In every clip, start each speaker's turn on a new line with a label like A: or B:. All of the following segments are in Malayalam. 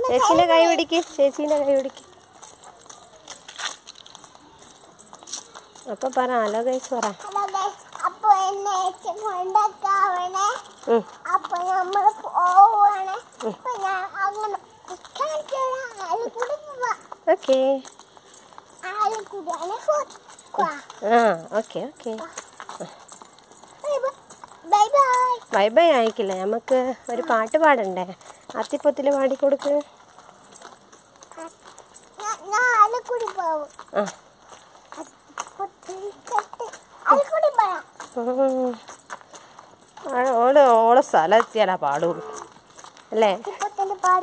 A: ചേച്ചീൻ്റെ കൈ പിടിക്ക് ചേച്ചീൻ്റെ കൈ പിടിക്ക് അപ്പൊ പറ ഹലോ ഗൈസ് പറ
B: ഹലോ ഗൈസ് അപ്പൊ എന്നെ കൊണ്ടൊക്കാവണേ
A: ഉം.
B: അപ്പൊ നമ്മൾ പോവാണ് അപ്പൊ ഞാൻ അങ്ങനെ ആരും കൂടി പോവാ
A: ഓക്കേ
B: ആരും കൂടിയാണ് പോവാ
A: ആ okay okay
B: bye bye
A: bye bye ആയിക്കില്ല നമുക്ക് ഒരു പാട്ട് പാടണ്ടേ അത്തിപ്പൊത്തിൽ പാടിക്കൊടുക്ക്
B: ഞാൻ ആരും കൂടി പോവും
A: ആ
B: ആരും കൂടി പോവാം
A: ഉം. ആ, ഓള് ഓളെ സ്ഥലം എത്തിയാലാ പാടുള്ളൂ അല്ലേ
B: അത്തിപ്പൊത്തല് പാട്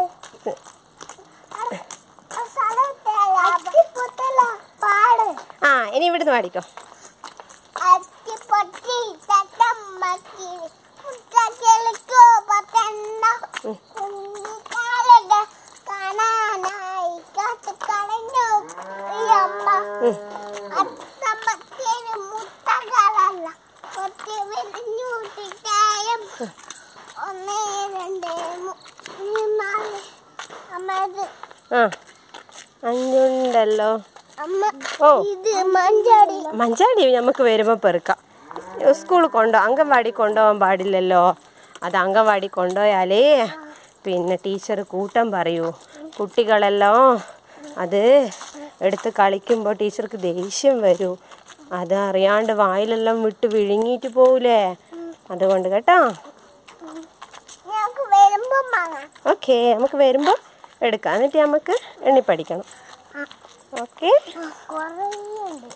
B: ആ സ്ഥലത്തല്ല അത്തിപ്പൊത്തല പാട്
A: ആ ഇനി ഇവിടുന്ന് പാടിക്കോ
B: അത്തിപ്പൊട്ടി തട്ടമ്മക്കി പുട്ടക്കെളുക്കോ പത്തെണ്ണ കുഞ്ഞിക്കാലക കാണാനായി കാത്തു കളഞ്ഞു ഈ അമ്മ അത്തമ്മക്കേന് മുട്ടകളല്ല കൊത്തി വിരിഞ്ഞൂട്ടിട്ടായും ഒന്ന് രണ്ട് മൂന്ന് നാല് അമ്മ ഇത്
A: ആ അഞ്ചുണ്ടല്ലോ
B: അമ്മ
A: ഓ.
B: ഇത് മഞ്ചാടി
A: മഞ്ചാടി നമുക്ക് വരുമ്പോൾ പെറുക്കാം സ്കൂളിൽ കൊണ്ടോ അംഗൻവാടി കൊണ്ടുപോകാൻ പാടില്ലല്ലോ അത് അംഗൻവാടി കൊണ്ടുപോയാലേ പിന്നെ ടീച്ചർ കൂട്ടം പറയൂ കുട്ടികളെല്ലാം അത് എടുത്ത് കളിക്കുമ്പോൾ ടീച്ചർക്ക് ദേഷ്യം വരൂ അത് അറിയാണ്ട് വായിലെല്ലാം വിട്ട് വിഴുങ്ങിയിട്ട് പോകൂലേ അതുകൊണ്ട് കേട്ടോ
B: ഞങ്ങൾക്ക് വരുമ്പം വാങ്ങാം
A: ഓക്കെ നമുക്ക് വരുമ്പോൾ എടുക്കാം എന്നിട്ട് നമുക്ക് എണ്ണി പഠിക്കണം ഓക്കെ
B: കുറേ ഉണ്ട്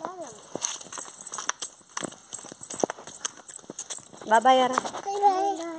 A: ബാബാ യാറ
B: ബൈ ബൈ